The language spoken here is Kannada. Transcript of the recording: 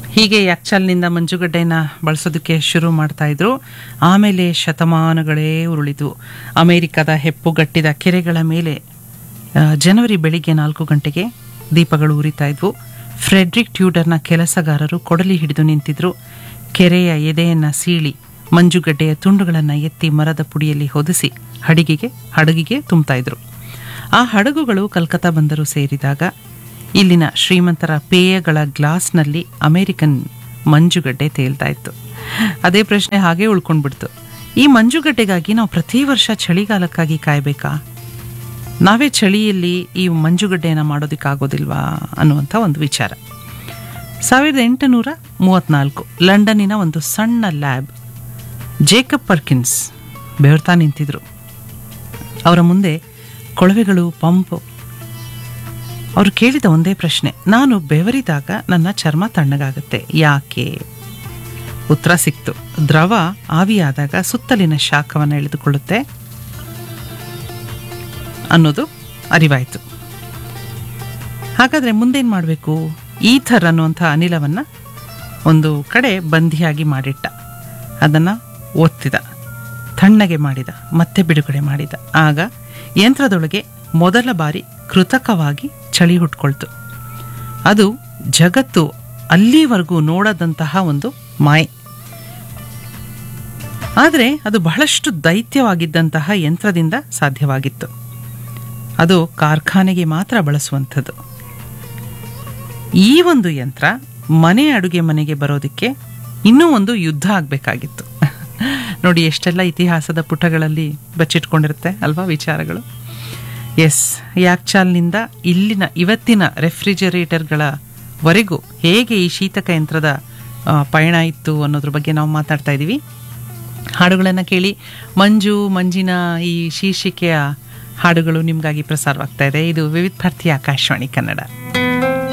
ಹೀಗೆ ಯಾಕ್ಚಾಲ್ನಿಂದ ಮಂಜುಗಡ್ಡೆನ ಬಳಸೋದಕ್ಕೆ ಶುರು ಮಾಡ್ತಾ ಇದ್ರು ಆಮೇಲೆ ಶತಮಾನಗಳೇ ಉರುಳಿತು ಅಮೆರಿಕದ ಹೆಪ್ಪುಗಟ್ಟಿದ ಕೆರೆಗಳ ಮೇಲೆ ಆ, ಜನವರಿ ಬೆಳಿಗ್ಗೆ ನಾಲ್ಕು ಗಂಟೆಗೆ ದೀಪಗಳು ಉರಿತಾ ಇದ್ವು ಫ್ರೆಡ್ರಿಕ್ ಟ್ಯೂಡರ್ನ ಕೆಲಸಗಾರರು ಕೊಡಲಿ ಹಿಡಿದು ನಿಂತಿದ್ರು ಕೆರೆಯ ಎದೆಯನ್ನ ಸೀಳಿ ಮಂಜುಗಡ್ಡೆಯ ತುಂಡುಗಳನ್ನು ಎತ್ತಿ ಮರದ ಪುಡಿಯಲ್ಲಿ ಹೊದಿಸಿ ಹಡಗಿಗೆ ಹಡಗಿಗೆ ತುಂಬ್ತಾ ಇದ್ರು ಆ ಹಡಗುಗಳು ಕಲ್ಕತ್ತಾ ಬಂದರು ಸೇರಿದಾಗ ಇಲ್ಲಿನ ಶ್ರೀಮಂತರ ಪೇಯಗಳ ಗ್ಲಾಸ್ನಲ್ಲಿ ಅಮೆರಿಕನ್ ಮಂಜುಗಡ್ಡೆ ತೇಲ್ತಾ ಇತ್ತು ಅದೇ ಪ್ರಶ್ನೆ ಹಾಗೆ ಉಳ್ಕೊಂಡ್ಬಿಡ್ತು ಈ ಮಂಜುಗಡ್ಡೆಗಾಗಿ ನಾವು ಪ್ರತಿ ವರ್ಷ ಚಳಿಗಾಲಕ್ಕಾಗಿ ಕಾಯಬೇಕಾ ನಾವೇ ಚಳಿಯಲ್ಲಿ ಈ ಮಂಜುಗಡ್ಡೆಯನ್ನು ಮಾಡೋದಕ್ಕಾಗೋದಿಲ್ವಾ ಅನ್ನುವಂಥ ಒಂದು ವಿಚಾರ ಸಾವಿರದ ಎಂಟುನೂರ ಮೂವತ್ತ್ನಾಲ್ಕು ಲಂಡನ್ನಿನ ಒಂದು ಸಣ್ಣ ಲ್ಯಾಬ್ ಜೇಕಬ್ ಪರ್ಕಿನ್ಸ್ ಬೆವರ್ತಾ ನಿಂತಿದ್ರು ಅವರ ಮುಂದೆ ಕೊಳವೆಗಳು ಪಂಪು ಅವರು ಕೇಳಿದ ಒಂದೇ ಪ್ರಶ್ನೆ ನಾನು ಬೆವರಿದಾಗ ನನ್ನ ಚರ್ಮ ತಣ್ಣಗಾಗುತ್ತೆ ಯಾಕೆ ಉತ್ತರ ಸಿಕ್ತು ದ್ರವ ಆವಿಯಾದಾಗ ಸುತ್ತಲಿನ ಶಾಖವನ್ನು ಎಳೆದುಕೊಳ್ಳುತ್ತೆ ಅನ್ನೋದು ಅರಿವಾಯಿತು ಹಾಗಾದರೆ ಮುಂದೇನು ಮಾಡಬೇಕು ಈಥರ್ ಅನ್ನುವಂಥ ಅನಿಲವನ್ನು ಒಂದು ಕಡೆ ಬಂಧಿಯಾಗಿ ಮಾಡಿಟ್ಟ ಅದನ್ನು ಒತ್ತಿದ ತಣ್ಣಗೆ ಮಾಡಿದ ಮತ್ತೆ ಬಿಡುಗಡೆ ಮಾಡಿದ ಆಗ ಯಂತ್ರದೊಳಗೆ ಮೊದಲ ಬಾರಿ ಕೃತಕವಾಗಿ ಚಳಿ ಹುಟ್ಕೊಳ್ತು ಅದು ಜಗತ್ತು ಅಲ್ಲಿವರೆಗೂ ನೋಡದಂತಹ ಒಂದು ಮಾಯೆ ಆದರೆ ಅದು ಬಹಳಷ್ಟು ದೈತ್ಯವಾಗಿದ್ದಂತಹ ಯಂತ್ರದಿಂದ ಸಾಧ್ಯವಾಗಿತ್ತು ಅದು ಕಾರ್ಖಾನೆಗೆ ಮಾತ್ರ ಬಳಸುವಂಥದ್ದು ಈ ಒಂದು ಯಂತ್ರ ಮನೆ ಅಡುಗೆ ಮನೆಗೆ ಬರೋದಕ್ಕೆ ಇನ್ನೂ ಒಂದು ಯುದ್ಧ ಆಗಬೇಕಾಗಿತ್ತು ನೋಡಿ ಎಷ್ಟೆಲ್ಲ ಇತಿಹಾಸದ ಪುಟಗಳಲ್ಲಿ ಬಚ್ಚಿಟ್ಕೊಂಡಿರುತ್ತೆ ಅಲ್ವಾ ವಿಚಾರಗಳು ಎಸ್ ಯಾಕ್ಚಾಲ್ನಿಂದ ಇಲ್ಲಿನ ಇವತ್ತಿನ ರೆಫ್ರಿಜರೇಟರ್ಗಳ ವರೆಗೂ ಹೇಗೆ ಈ ಶೀತಕ ಯಂತ್ರದ ಆ, ಪಯಣ ಇತ್ತು ಅನ್ನೋದ್ರ ಬಗ್ಗೆ ನಾವು ಮಾತಾಡ್ತಾ ಇದ್ದೀವಿ ಹಾಡುಗಳನ್ನು ಕೇಳಿ ಮಂಜು ಮಂಜಿನ ಈ ಶೀರ್ಷಿಕೆಯ ಹಾಡುಗಳು ನಿಮಗಾಗಿ ಪ್ರಸಾರವಾಗ್ತಾ ಇದೆ ಇದು ವಿವಿಧ ಭಾರತಿ ಆಕಾಶವಾಣಿ ಕನ್ನಡ